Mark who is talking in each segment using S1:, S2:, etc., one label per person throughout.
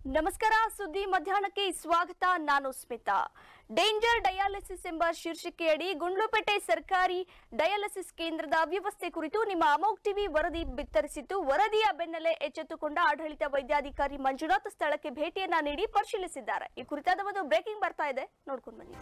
S1: ನಮಸ್ಕಾರ ಸುದ್ದಿ ಮಧ್ಯಾಹ್ನಕ್ಕೆ ಸ್ವಾಗತ ನಾನು ಸ್ಮಿತಾ ಡೇಂಜರ್ ಡಯಾಲಿಸಿಸ್ ಎಂಬ ಶೀರ್ಷಿಕೆಯಡಿ ಗುಂಡ್ಲುಪೇಟೆ ಸರ್ಕಾರಿ ಡಯಾಲಿಸಿಸ್ ಕೇಂದ್ರದ ಅವ್ಯವಸ್ಥೆ ಕುರಿತು ನಿಮ್ಮ ಅಮೋಕ್ ಟಿವಿ ವರದಿ ಬಿತ್ತರಿಸಿದ್ದು ವರದಿಯ ಬೆನ್ನಲ್ಲೇ ಎಚ್ಚೆತ್ತುಕೊಂಡ ಆಡಳಿತ ವೈದ್ಯಾಧಿಕಾರಿ ಮಂಜುನಾಥ್ ಸ್ಥಳಕ್ಕೆ ಭೇಟಿಯನ್ನ ನೀಡಿ ಪರಿಶೀಲಿಸಿದ್ದಾರೆ ಈ ಕುರಿತಾದ ಒಂದು ಬ್ರೇಕಿಂಗ್ ಬರ್ತಾ ಇದೆ ನೋಡ್ಕೊಂಡು ಬನ್ನಿ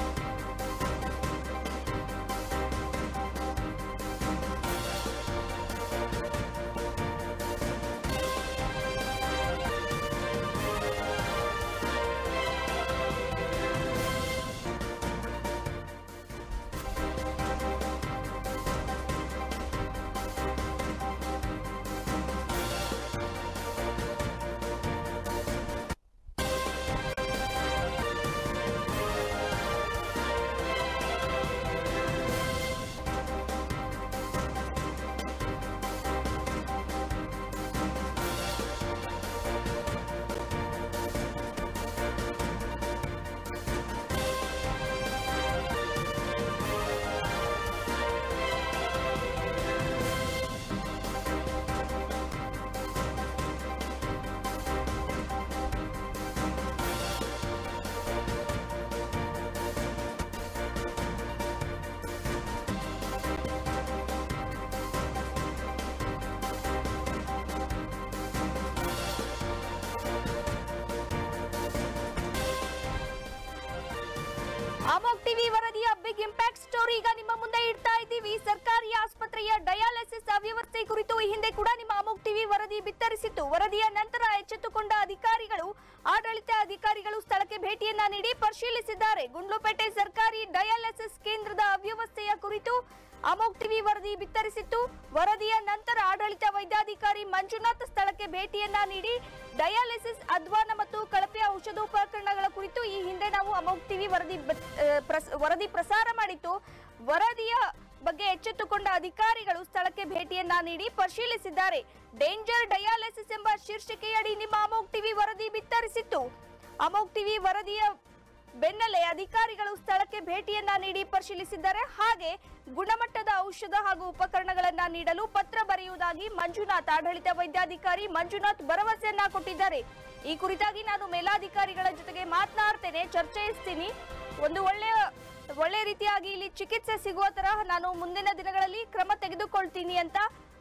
S1: ಅಮೋಕ್ ಟಿವಿ ವರದಿಯ ಬಿಗ್ ಇಂಪ್ಯಾಕ್ಟ್ ಸ್ಟೋರಿ ಈಗ ನಿಮ್ಮ ಮುಂದೆ ಇಡ್ತಾ ಇದ್ದೀವಿ ಸರ್ಕಾರಿ ಆಸ್ಪತ್ರೆಯ ಡಯಾಲಿಸಿಸ್ ಅವ್ಯವಸ್ಥೆ ಕುರಿತು ಈ ಹಿಂದೆ ಕೂಡ ನಿಮ್ಮ ಅಮೋಕ್ ಟಿವಿ ವರದಿ ಬಿತ್ತರಿಸಿತ್ತು ವರದಿಯ ನಂತರ ಎಚ್ಚೆತ್ತುಕೊಂಡ ಅಧಿಕಾರಿಗಳು ಆಡಳಿತ ಅಧಿಕಾರಿಗಳು ಸ್ಥಳಕ್ಕೆ ಭೇಟಿಯನ್ನ ನೀಡಿ ಪರಿಶೀಲಿಸಿದ್ದಾರೆ ಗುಂಡ್ಲುಪೇಟೆ ಸರ್ಕಾರಿ ಡಯಾಲಿಸಿಸ್ ಕೇಂದ್ರದ ಅವ್ಯವಸ್ಥೆಯ ಕುರಿತು ಅಮೋಕ್ ಟಿವಿ ವರದಿ ಬಿತ್ತರಿಸಿತ್ತು ವರದಿಯ ನಂತರ ಆಡಳಿತ ವೈದ್ಯಾಧಿಕಾರಿ ಮಂಜುನಾಥ್ ಸ್ಥಳಕ್ಕೆ ಭೇಟಿಯನ್ನ ನೀಡಿ ಡಯಾಲಿಸಿಸ್ ಅಧ್ವಾನ ಮತ್ತು ಕಳಪೆ ಔಷಧೋಪಕರಣಗಳ ಕುರಿತು ಈ ಹಿಂದೆ ನಾವು ಅಮೋಕ್ ಟಿವಿ ವರದಿ ಬತ್- ಆ, ಪ್ರಸ್- ವರದಿ ಪ್ರಸಾರ ಮಾಡಿತ್ತು ವರದಿಯ ಬಗ್ಗೆ ಎಚ್ಚೆತ್ತುಕೊಂಡ ಅಧಿಕಾರಿಗಳು ಸ್ಥಳಕ್ಕೆ ಭೇಟಿಯನ್ನ ನೀಡಿ ಪರಿಶೀಲಿಸಿದ್ದಾರೆ ಡೇಂಜರ್ ಡಯಾಲಿಸಿಸ್ ಎಂಬ ಶೀರ್ಷಿಕೆಯಡಿ ನಿಮ್ಮ ಅಮೋಕ್ ಟಿವಿ ವರದಿ ಬಿತ್ತರಿಸಿತ್ತು ಅಮೋಕ್ ಟಿವಿ ವರದಿಯ ಬೆನ್ನಲ್ಲೇ ಅಧಿಕಾರಿಗಳು ಸ್ಥಳಕ್ಕೆ ಭೇಟಿಯನ್ನ ನೀಡಿ ಪರಿಶೀಲಿಸಿದ್ದಾರೆ ಹಾಗೆ ಗುಣಮಟ್ಟದ ಔಷಧ ಹಾಗೂ ಉಪಕರಣಗಳನ್ನ ನೀಡಲು ಪತ್ರ ಬರೆಯುವುದಾಗಿ ಮಂಜುನಾಥ್ ಆಡಳಿತ ವೈದ್ಯಾಧಿಕಾರಿ ಮಂಜುನಾಥ್ ಭರವಸೆಯನ್ನ ಕೊಟ್ಟಿದ್ದಾರೆ ಈ ಕುರಿತಾಗಿ ನಾನು ಮೇಲಾಧಿಕಾರಿಗಳ ಜೊತೆಗೆ ಮಾತನಾಡ್ತೇನೆ ಚರ್ಚಿಸ್ತೀನಿ ಒಂದು ಒಳ್ಳೆಯ ಒಳ್ಳೆ ರೀತಿಯಾಗಿ ಇಲ್ಲಿ ಚಿಕಿತ್ಸೆ ಸಿಗುವ ತರಹ ನಾನು ಮುಂದಿನ ದಿನಗಳಲ್ಲಿ ಕ್ರಮ ತೆಗೆದುಕೊಳ್ತೀನಿ ಅಂತ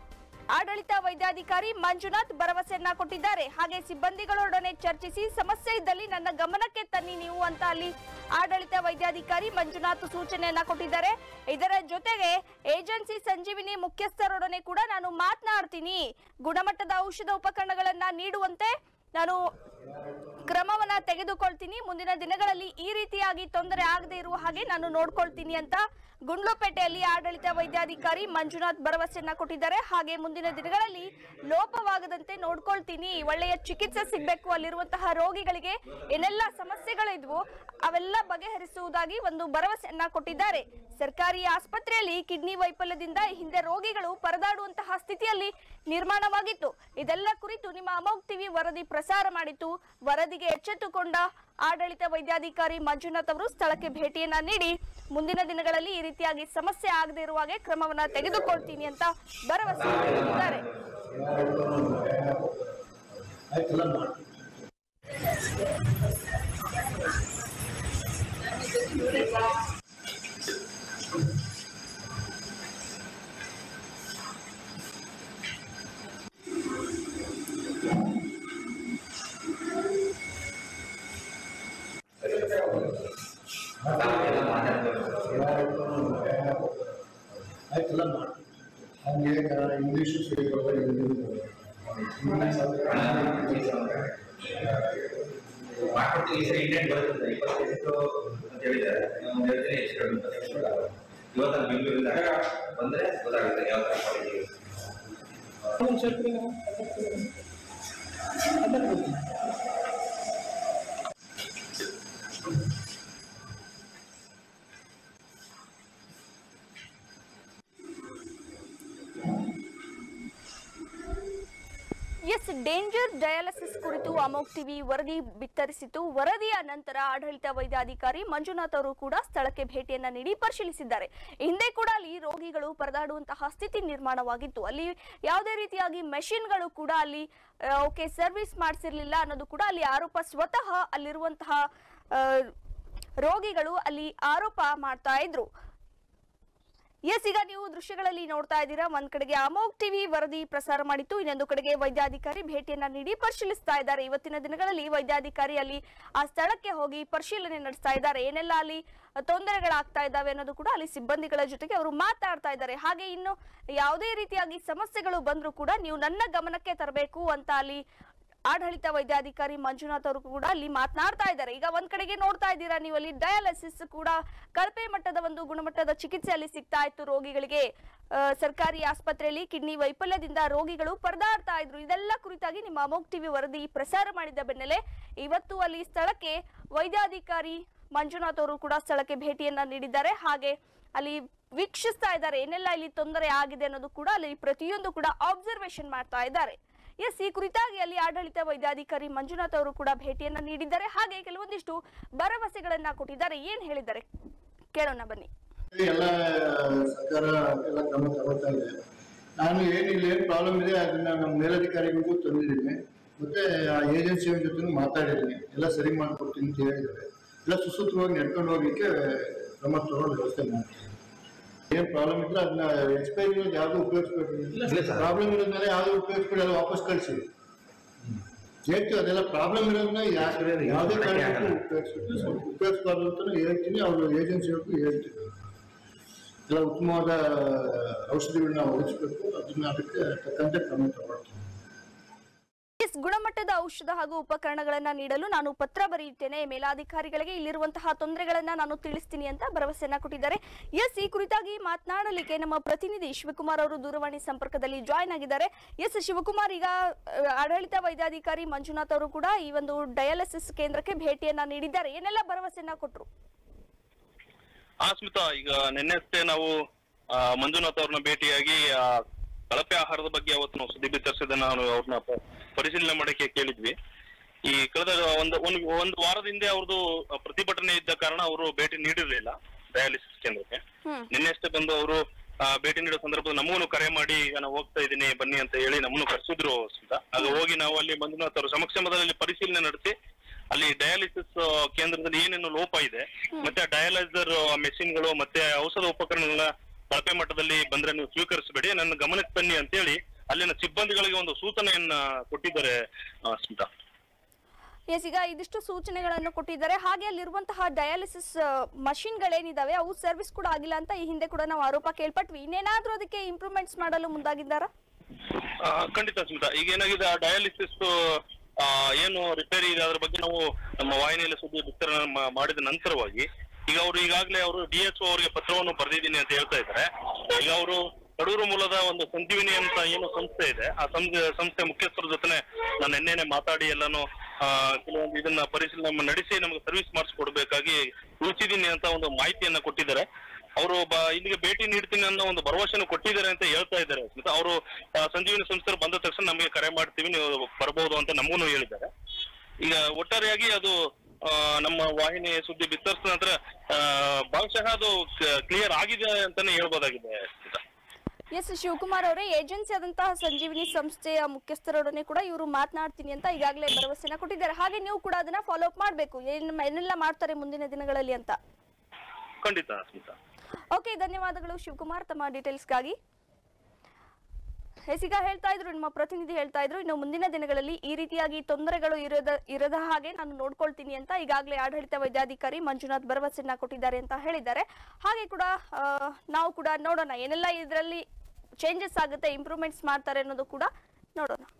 S1: ಆಡಳಿತ ವೈದ್ಯಾಧಿಕಾರಿ ಮಂಜುನಾಥ್ ಭರವಸೆಯನ್ನ ಕೊಟ್ಟಿದ್ದಾರೆ ಹಾಗೆ ಸಿಬ್ಬಂದಿಗಳೊಡನೆ ಚರ್ಚಿಸಿ ಸಮಸ್ಯೆ ಇದ್ದಲ್ಲಿ ನನ್ನ ಗಮನಕ್ಕೆ ತನ್ನಿ ನೀವು ಅಂತ ಅಲ್ಲಿ ಆಡಳಿತ ವೈದ್ಯಾಧಿಕಾರಿ ಮಂಜುನಾಥ್ ಸೂಚನೆಯನ್ನ ಕೊಟ್ಟಿದ್ದಾರೆ ಇದರ ಜೊತೆಗೆ ಏಜೆನ್ಸಿ ಸಂಜೀವಿನಿ ಮುಖ್ಯಸ್ಥರೊಡನೆ ಕೂಡ ನಾನು ಮಾತನಾಡ್ತೀನಿ ಗುಣಮಟ್ಟದ ಔಷಧ ಉಪಕರಣಗಳನ್ನ ನೀಡುವಂತೆ ನಾನು ಕ್ರಮವನ್ನ ತೆಗೆದುಕೊಳ್ತೀನಿ ಮುಂದಿನ ದಿನಗಳಲ್ಲಿ ಈ ರೀತಿಯಾಗಿ ತೊಂದರೆ ಆಗದೆ ಇರುವ ಹಾಗೆ ನಾನು ನೋಡ್ಕೊಳ್ತೀನಿ ಅಂತ ಗುಂಡ್ಲುಪೇಟೆಯಲ್ಲಿ ಆಡಳಿತ ವೈದ್ಯಾಧಿಕಾರಿ ಮಂಜುನಾಥ್ ಭರವಸೆಯನ್ನ ಕೊಟ್ಟಿದ್ದಾರೆ ಹಾಗೆ ಮುಂದಿನ ದಿನಗಳಲ್ಲಿ ಲೋಪವಾಗದಂತೆ ನೋಡ್ಕೊಳ್ತೀನಿ ಒಳ್ಳೆಯ ಚಿಕಿತ್ಸೆ ಸಿಗಬೇಕು ಅಲ್ಲಿರುವಂತಹ ರೋಗಿಗಳಿಗೆ ಏನೆಲ್ಲ ಸಮಸ್ಯೆಗಳಿದ್ವು ಅವೆಲ್ಲ ಬಗೆಹರಿಸುವುದಾಗಿ ಒಂದು ಭರವಸೆಯನ್ನ ಕೊಟ್ಟಿದ್ದಾರೆ ಸರ್ಕಾರಿ ಆಸ್ಪತ್ರೆಯಲ್ಲಿ ಕಿಡ್ನಿ ವೈಫಲ್ಯದಿಂದ ಹಿಂದೆ ರೋಗಿಗಳು ಪರದಾಡುವಂತಹ ಸ್ಥಿತಿಯಲ್ಲಿ ನಿರ್ಮಾಣವಾಗಿತ್ತು ಇದೆಲ್ಲ ಕುರಿತು ನಿಮ್ಮ ಅಮೋಕ್ ಟಿವಿ ವರದಿ ಪ್ರಸಾರ ಮಾಡಿತ್ತು ವರದಿಗೆ ಎಚ್ಚೆತ್ತುಕೊಂಡ ಆಡಳಿತ ವೈದ್ಯಾಧಿಕಾರಿ ಮಂಜುನಾಥ್ ಅವರು ಸ್ಥಳಕ್ಕೆ ಭೇಟಿಯನ್ನ ನೀಡಿ ಮುಂದಿನ ದಿನಗಳಲ್ಲಿ ಈ ರೀತಿಯಾಗಿ ಸಮಸ್ಯೆ ಆಗದೆ ಇರುವ ಹಾಗೆ ಕ್ರಮವನ್ನ ತೆಗೆದುಕೊಳ್ತೀನಿ ಅಂತ ಭರವಸೆ ನೀಡಿದ್ದಾರೆ
S2: ಆಯ್ತಲ್ಲ ಮಾಡಿ ಆಯ್ತಲ್ಲ ಮಾಡಿ ಹಂಗೆ ಇಂಗ್ಲೀಷು ಸೇರಿಕೊಳ್ಳೋ
S3: ಮಾಡ್ಕೊಡ್ತೀವಿ ಈ ಸರಿ ಇಂಟೆಂಟ್ ಬರುತ್ತೆ ಇಪ್ಪತ್ತೆಂಟು ಅಂತ ಹೇಳಿದ್ದಾರೆ ಒಂದು ಹೇಳ್ತೀನಿ ಎಷ್ಟು ಹೇಳುತ್ತೆ ಇವತ್ತು ನಾನು ಬೆಂಗಳೂರಿಂದ ಬಂದ್ರೆ ಗೊತ್ತಾಗುತ್ತೆ ಯಾವ ತರ ಮಾಡಿದ್ದೀವಿ
S1: ಎಸ್ ಡೇಂಜರ್ ಡಯಾಲಿಸಿಸ್ ಕುರಿತು ಅಮೋಕ್ ಟಿವಿ ವರದಿ ಬಿತ್ತರಿಸಿತ್ತು ವರದಿಯ ನಂತರ ಆಡಳಿತ ವೈದ್ಯಾಧಿಕಾರಿ ಮಂಜುನಾಥ್ ಅವರು ಕೂಡ ಸ್ಥಳಕ್ಕೆ ಭೇಟಿಯನ್ನ ನೀಡಿ ಪರಿಶೀಲಿಸಿದ್ದಾರೆ ಹಿಂದೆ ಕೂಡ ಅಲ್ಲಿ ರೋಗಿಗಳು ಪರದಾಡುವಂತಹ ಸ್ಥಿತಿ ನಿರ್ಮಾಣವಾಗಿತ್ತು ಅಲ್ಲಿ ಯಾವುದೇ ರೀತಿಯಾಗಿ ಮೆಷಿನ್ಗಳು ಕೂಡ ಅಲ್ಲಿ ಓಕೆ ಸರ್ವಿಸ್ ಮಾಡಿಸಿರ್ಲಿಲ್ಲ ಅನ್ನೋದು ಕೂಡ ಅಲ್ಲಿ ಆರೋಪ ಸ್ವತಃ ಅಲ್ಲಿರುವಂತಹ ಆ, ರೋಗಿಗಳು ಅಲ್ಲಿ ಆರೋಪ ಮಾಡ್ತಾ ಇದ್ರು ಎಸ್ ಈಗ ನೀವು ದೃಶ್ಯಗಳಲ್ಲಿ ನೋಡ್ತಾ ಇದ್ದೀರಾ ಒಂದ್ ಕಡೆಗೆ ಅಮೋಕ್ ಟಿವಿ ವರದಿ ಪ್ರಸಾರ ಮಾಡಿತ್ತು ಇನ್ನೊಂದು ಕಡೆಗೆ ವೈದ್ಯಾಧಿಕಾರಿ ಭೇಟಿಯನ್ನ ನೀಡಿ ಪರಿಶೀಲಿಸ್ತಾ ಇದ್ದಾರೆ ಇವತ್ತಿನ ದಿನಗಳಲ್ಲಿ ವೈದ್ಯಾಧಿಕಾರಿ ಅಲ್ಲಿ ಆ ಸ್ಥಳಕ್ಕೆ ಹೋಗಿ ಪರಿಶೀಲನೆ ನಡೆಸ್ತಾ ಇದ್ದಾರೆ ಏನೆಲ್ಲ ಅಲ್ಲಿ ತೊಂದರೆಗಳಾಗ್ತಾ ಇದ್ದಾವೆ ಅನ್ನೋದು ಕೂಡ ಅಲ್ಲಿ ಸಿಬ್ಬಂದಿಗಳ ಜೊತೆಗೆ ಅವರು ಮಾತಾಡ್ತಾ ಇದ್ದಾರೆ ಹಾಗೆ ಇನ್ನು ಯಾವುದೇ ರೀತಿಯಾಗಿ ಸಮಸ್ಯೆಗಳು ಬಂದ್ರೂ ಕೂಡ ನೀವು ನನ್ನ ಗಮನಕ್ಕೆ ತರಬೇಕು ಅಂತ ಅಲ್ಲಿ ಆಡಳಿತ ವೈದ್ಯಾಧಿಕಾರಿ ಮಂಜುನಾಥ್ ಅವರು ಕೂಡ ಅಲ್ಲಿ ಮಾತನಾಡ್ತಾ ಇದ್ದಾರೆ ಈಗ ಒಂದ್ ಕಡೆಗೆ ನೋಡ್ತಾ ಇದ್ದೀರಾ ನೀವು ಅಲ್ಲಿ ಡಯಾಲಿಸಿಸ್ ಕೂಡ ಕಳಪೆ ಮಟ್ಟದ ಒಂದು ಗುಣಮಟ್ಟದ ಚಿಕಿತ್ಸೆ ಅಲ್ಲಿ ಸಿಗ್ತಾ ಇತ್ತು ರೋಗಿಗಳಿಗೆ ಆ, ಸರ್ಕಾರಿ ಆಸ್ಪತ್ರೆಯಲ್ಲಿ ಕಿಡ್ನಿ ವೈಫಲ್ಯದಿಂದ ರೋಗಿಗಳು ಪರದಾಡ್ತಾ ಇದ್ರು ಇದೆಲ್ಲ ಕುರಿತಾಗಿ ನಿಮ್ಮ ಅಮೋಕ್ ಟಿವಿ ವರದಿ ಪ್ರಸಾರ ಮಾಡಿದ ಬೆನ್ನಲ್ಲೇ ಇವತ್ತು ಅಲ್ಲಿ ಸ್ಥಳಕ್ಕೆ ವೈದ್ಯಾಧಿಕಾರಿ ಮಂಜುನಾಥ್ ಅವರು ಕೂಡ ಸ್ಥಳಕ್ಕೆ ಭೇಟಿಯನ್ನ ನೀಡಿದ್ದಾರೆ ಹಾಗೆ ಅಲ್ಲಿ ವೀಕ್ಷಿಸ್ತಾ ಇದ್ದಾರೆ ಏನೆಲ್ಲ ಇಲ್ಲಿ ತೊಂದರೆ ಆಗಿದೆ ಅನ್ನೋದು ಕೂಡ ಅಲ್ಲಿ ಪ್ರತಿಯೊಂದು ಕೂಡ ಅಬ್ಸರ್ವೇಷನ್ ಮಾಡ್ತಾ ಇದ್ದಾರೆ ಎಸ್ ಈ ಕುರಿತಾಗಿ ಅಲ್ಲಿ ಆಡಳಿತ ವೈದ್ಯಾಧಿಕಾರಿ ಮಂಜುನಾಥ್ ಅವರು ಕೂಡ ಭೇಟಿಯನ್ನ ನೀಡಿದ್ದಾರೆ ಹಾಗೆ ಕೆಲವೊಂದಿಷ್ಟು ಭರವಸೆಗಳನ್ನ ಕೊಟ್ಟಿದ್ದಾರೆ ಏನ್ ಹೇಳಿದ್ದಾರೆ ಕೇಳೋಣ ಬನ್ನಿ
S2: ಎಲ್ಲ ಸರ್ಕಾರ ಎಲ್ಲ ಕ್ರಮ ತಗೋತಾ ಇದೆ ನಾನು ಏನಿಲ್ಲ ಏನು ಪ್ರಾಬ್ಲಮ್ ಇದೆ ಅದನ್ನ ನಮ್ಮ ಮೇಲಧಿಕಾರಿಗಳಿಗೂ ತಂದಿದ್ದೀನಿ ಮತ್ತೆ ಆ ಏಜೆನ್ಸಿಯ ಜೊತೆ ಮಾತಾಡಿದ್ದೀನಿ ಎಲ್ಲ ಸರಿ ಮಾಡ್ಕೊಡ್ತೀನಿ ಅಂತ ಹೇಳಿದ್ದಾರೆ ಎಲ್ಲ ಸುಸೂತ್ರವಾಗಿ ನಡ್ಕೊಂಡು ಹೋಗ್ಲಿಕ್ಕೆ ಕ್ರಮ ತಗೊಂಡು ವ್ಯವಸ್ಥೆ ಮಾಡ್ತೀನಿ ಏನ್ ಪ್ರಾಬ್ಲಮ್ ಇದ್ರೆ ಅದನ್ನ ಎಕ್ಸ್ಪೈರಿ ಇರೋದು ಯಾವ್ದು ಉಪಯೋಗಿಸ್ಬೇಕು
S3: ಇಲ್ಲ ಸರ್.
S2: ಪ್ರಾಬ್ಲಮ್ ಇರೋದ್ಮೇಲೆ ಯಾವ್ದು ಉಪಯೋಗಿಸ್ಬಿಡಿ ಎಲ್ಲ ವಾಪಸ್ ಕಳಿಸಿ ಹೇಳ್ತೀವಿ ಅದೆಲ್ಲ ಪ್ರಾಬ್ಲಮ್ ಇರೋದನ್ನ ಯಾಕೆ ಯಾವುದೇ ಕಾರಣಕ್ಕೂ ಉಪಯೋಗಿಸ್ಬೇಕು ಉಪಯೋಗಿಸ್ಬಾರ್ದು ಅಂತ ಹೇಳ್ತೀನಿ ಅವರು ಏಜೆನ್ಸಿಯವ್ರಿಗೂ ಹೇಳ್ತೀನಿ ಎಲ್ಲ ಉತ್ತಮವಾದ ಔಷಧಿಗಳನ್ನ ಒದಗಿಸ್ಬೇಕು ಅದನ್ನ ಅದಕ್ಕೆ ತಕ್ಕಂತೆ ಕ್ರಮ ತಗೊಳ್ತೀನಿ
S1: ಎಸ್ ಗುಣಮಟ್ಟದ ಔಷಧ ಹಾಗೂ ಉಪಕರಣಗಳನ್ನ ನೀಡಲು ನಾನು ಪತ್ರ ಬರೆಯುತ್ತೇನೆ ಮೇಲಾಧಿಕಾರಿಗಳಿಗೆ ಇಲ್ಲಿರುವಂತಹ ತೊಂದರೆಗಳನ್ನ ನಾನು ತಿಳಿಸ್ತೀನಿ ಅಂತ ಭರವಸೆಯನ್ನ ಕೊಟ್ಟಿದ್ದಾರೆ ಎಸ್ ಈ ಕುರಿತಾಗಿ ಮಾತನಾಡಲಿಕ್ಕೆ ನಮ್ಮ ಪ್ರತಿನಿಧಿ ಶಿವಕುಮಾರ್ ಅವರು ದೂರವಾಣಿ ಸಂಪರ್ಕದಲ್ಲಿ ಜಾಯ್ನ್ ಆಗಿದ್ದಾರೆ ಎಸ್ ಶಿವಕುಮಾರ್ ಈಗ ಆ, ಆಡಳಿತ ವೈದ್ಯಾಧಿಕಾರಿ ಮಂಜುನಾಥ್ ಅವರು ಕೂಡ ಈ ಒಂದು ಡಯಾಲಿಸಿಸ್ ಕೇಂದ್ರಕ್ಕೆ ಭೇಟಿಯನ್ನ ನೀಡಿದ್ದಾರೆ ಏನೆಲ್ಲ ಭರವಸೆಯನ್ನ ಕೊಟ್ಟರು
S4: ಹಾ ಸ್ಮಿತಾ ಈಗ ನಿನ್ನೆಷ್ಟೇ ನಾವು ಆ, ಮಂಜುನಾಥ್ ಅವ್ರನ್ನ ಭೇಟಿಯಾಗಿ ಆ, ಕಳಪೆ ಆಹಾರದ ಬಗ್ಗೆ ಅವತ್ತು ನಾವು ಸುದ್ದಿ ಬಿತ್ತರಿಸಿದ ನಾನು ಅವ್ರನ್ನ ಪ- ಪರಿಶೀಲನೆ ಮಾಡಕ್ಕೆ ಕೇಳಿದ್ವಿ ಈ ಕಳೆದ ಒಂದು ಒಂದು ಒಂದು ವಾರದ ಹಿಂದೆ ಅವ್ರದ್ದು ಪ್ರತಿಭಟನೆ ಇದ್ದ ಕಾರಣ ಅವರು ಭೇಟಿ ನೀಡಿರಲಿಲ್ಲ ಡಯಾಲಿಸಿಸ್ ಕೇಂದ್ರಕ್ಕೆ
S1: ಹ್ಮ್
S4: ನಿನ್ನೆಷ್ಟೇ ಬಂದು ಅವರು ಭೇಟಿ ನೀಡೋ ಸಂದರ್ಭದಲ್ಲಿ ನಮಗೂ ಕರೆ ಮಾಡಿ ಈಗ ನಾವು ಹೋಗ್ತಾ ಇದ್ದೀನಿ ಬನ್ನಿ ಅಂತ ಹೇಳಿ ನಮ್ಮನ್ನು ಕರೆಸಿದ್ರು ಸ್ಮಿತಾ ಆಗ ಹೋಗಿ ನಾವು ಅಲ್ಲಿ ಮಂಜುನಾಥ್ ಅವರ ಸಮಕ್ಷಮದಲ್ಲಿ ಪರಿಶೀಲನೆ ನಡೆಸಿ ಅಲ್ಲಿ ಡಯಾಲಿಸಿಸ್ ಕೇಂದ್ರದಲ್ಲಿ ಏನೇನು ಲೋಪ ಇದೆ ಮತ್ತೆ ಡಯಾಲೈಸರ್ ಮೆಷಿನ್ಗಳು ಮತ್ತೆ ಔಷಧ ಉಪಕರಣಗಳ ಕಳಪೆ ಮಟ್ಟದಲ್ಲಿ ಬಂದ್ರೆ ನೀವು ಸ್ವೀಕರಿಸಬೇಡಿ ನನ್ನ ಗಮನಕ್ಕೆ ಬನ್ನಿ ಅಂತೇಳಿ ಅಲ್ಲಿನ ಸಿಬ್ಬಂದಿಗಳಿಗೆ ಒಂದು ಸೂಚನೆಯನ್ನ ಕೊಟ್ಟಿದ್ದಾರೆ ಆ, ಸ್ಮಿತಾ
S1: ಎಸ್ ಈಗ ಇದಿಷ್ಟು ಸೂಚನೆಗಳನ್ನು ಕೊಟ್ಟಿದ್ದಾರೆ ಹಾಗೆ ಅಲ್ಲಿರುವಂತಹ ಡಯಾಲಿಸಿಸ್ ಮಷಿನ್ಗಳೇನಿದಾವೆ ಅವು ಸರ್ವಿಸ್ ಕೂಡ ಆಗಿಲ್ಲ ಅಂತ ಈ ಹಿಂದೆ ಕೂಡ ನಾವು ಆರೋಪ ಕೇಳ್ಪಟ್ವಿ ಇನ್ನೇನಾದ್ರೂ ಅದಕ್ಕೆ ಇಂಪ್ರೂವ್ಮೆಂಟ್ಸ್ ಮಾಡಲು ಮುಂದಾಗಿದ್ದಾರಾ
S4: ಆ, ಖಂಡಿತ ಸ್ಮಿತಾ ಈಗ ಏನಾಗಿದೆ ಆ ಡಯಾಲಿಸಿಸ್ ಏನು ರಿಪೇರಿ ಇದೆ ಅದ್ರ ಬಗ್ಗೆ ನಾವು ನಮ್ಮ ವಾಹಿನಿಯಲ್ಲಿ ಸುದ್ದಿ ಬಿತ್ತರಣೆ ಮಾ- ಮಾಡಿದ ನಂತರವಾಗಿ ಈಗ ಅವರು ಈಗಾಗಲೇ ಅವರು ಡಿ ಎಚ್ ಅವರಿಗೆ ಪತ್ರವನ್ನು ಬರೆದಿದ್ದೀನಿ ಅಂತ ಹೇಳ್ತಾ ಇದ್ದಾರೆ ಈಗ ಅವರು ಕಡೂರು ಮೂಲದ ಒಂದು ಸಂಜೀವಿನಿ ಅಂತ ಏನು ಸಂಸ್ಥೆ ಇದೆ ಆ ಸಂಸ್ಥೆ ಸಂಸ್ಥೆ ಮುಖ್ಯಸ್ಥರ ಜೊತೆ ನಾನು ನಿನ್ನೆನೆ ಮಾತಾಡಿ ಎಲ್ಲಾನು ಆ, ಕೆಲವೊಂದು ಇದನ್ನ ಪರಿಶೀಲನೆ ನಡೆಸಿ ನಮಗೆ ಸರ್ವಿಸ್ ಮಾಡಿಸ್ಕೊಡ್ಬೇಕಾಗಿ ಉಳಿಸಿದ್ದೀನಿ ಅಂತ ಒಂದು ಮಾಹಿತಿಯನ್ನ ಕೊಟ್ಟಿದ್ದಾರೆ ಅವರು ಇಲ್ಲಿಗೆ ಭೇಟಿ ನೀಡ್ತೀನಿ ಅನ್ನೋ ಒಂದು ಭರವಸೆಯನ್ನು ಕೊಟ್ಟಿದ್ದಾರೆ ಅಂತ ಹೇಳ್ತಾ ಇದ್ದಾರೆ ಸ್ಮಿತಾ ಅವರು ಸಂಜೀವಿನಿ ಸಂಸ್ಥೆ ಬಂದ ತಕ್ಷಣ ನಮಗೆ ಕರೆ ಮಾಡ್ತೀವಿ ನೀವು ಬರ್ಬೋದು ಅಂತ ನಮಗೂ ಹೇಳಿದ್ದಾರೆ ಈಗ ಒಟ್ಟಾರೆಯಾಗಿ ಅದು ಆ, ನಮ್ಮ ವಾಹಿನಿ ಸುದ್ದಿ ಬಿತ್ತರಿಸಿದ ನಂತರ ಆ, ಬಹುಶಃ ಅದು ಕ್ಲಿಯರ್ ಆಗಿದೆ ಅಂತಾನೆ ಹೇಳ್ಬೋದಾಗಿದೆ ಸ್ಮಿತಾ
S1: ಎಸ್ ಶಿವಕುಮಾರ್ ಅವರೇ ಏಜೆನ್ಸಿ ಆದಂತಹ ಸಂಜೀವಿನಿ ಸಂಸ್ಥೆಯ ಮುಖ್ಯಸ್ಥರೊಡನೆ ಕೂಡ ಇವರು ಮಾತನಾಡ್ತೀನಿ ಅಂತ ಈಗಾಗಲೇ ಭರವಸೆನ ಕೊಟ್ಟಿದ್ದಾರೆ ಹಾಗೆ ನೀವು ಕೂಡ ಅದನ್ನ ಫಾಲೋ ಅಪ್ ಮಾಡಬೇಕು ಏನೆಲ್ಲ ಮಾಡ್ತಾರೆ ಮುಂದಿನ ದಿನಗಳಲ್ಲಿ ಅಂತ
S4: ಖಂಡಿತ ಸ್ಮಿತಾ
S1: ಓಕೆ ಧನ್ಯವಾದಗಳು ಶಿವಕುಮಾರ್ ತಮ್ಮ ಡೀಟೇಲ್ಸ್ಗಾಗಿ ಎಸ್ ಈಗ ಹೇಳ್ತಾ ಇದ್ರು ನಿಮ್ಮ ಪ್ರತಿನಿಧಿ ಹೇಳ್ತಾ ಇದ್ರು ಇನ್ನು ಮುಂದಿನ ದಿನಗಳಲ್ಲಿ ಈ ರೀತಿಯಾಗಿ ತೊಂದರೆಗಳು ಇರದ ಇರದ ಹಾಗೆ ನಾನು ನೋಡ್ಕೊಳ್ತೀನಿ ಅಂತ ಈಗಾಗಲೇ ಆಡಳಿತ ವೈದ್ಯಾಧಿಕಾರಿ ಮಂಜುನಾಥ್ ಭರವಸೆಯನ್ನ ಕೊಟ್ಟಿದ್ದಾರೆ ಅಂತ ಹೇಳಿದ್ದಾರೆ ಹಾಗೆ ಕೂಡ ಆ, ನಾವು ಕೂಡ ನೋಡೋಣ ಏನೆಲ್ಲ ಇದರಲ್ಲಿ ಚೇಂಜಸ್ ಆಗುತ್ತೆ ಇಂಪ್ರೂವ್ಮೆಂಟ್ಸ್ ಮಾಡ್ತಾರೆ ಅನ್ನೋದು ಕೂಡ ನೋಡೋಣ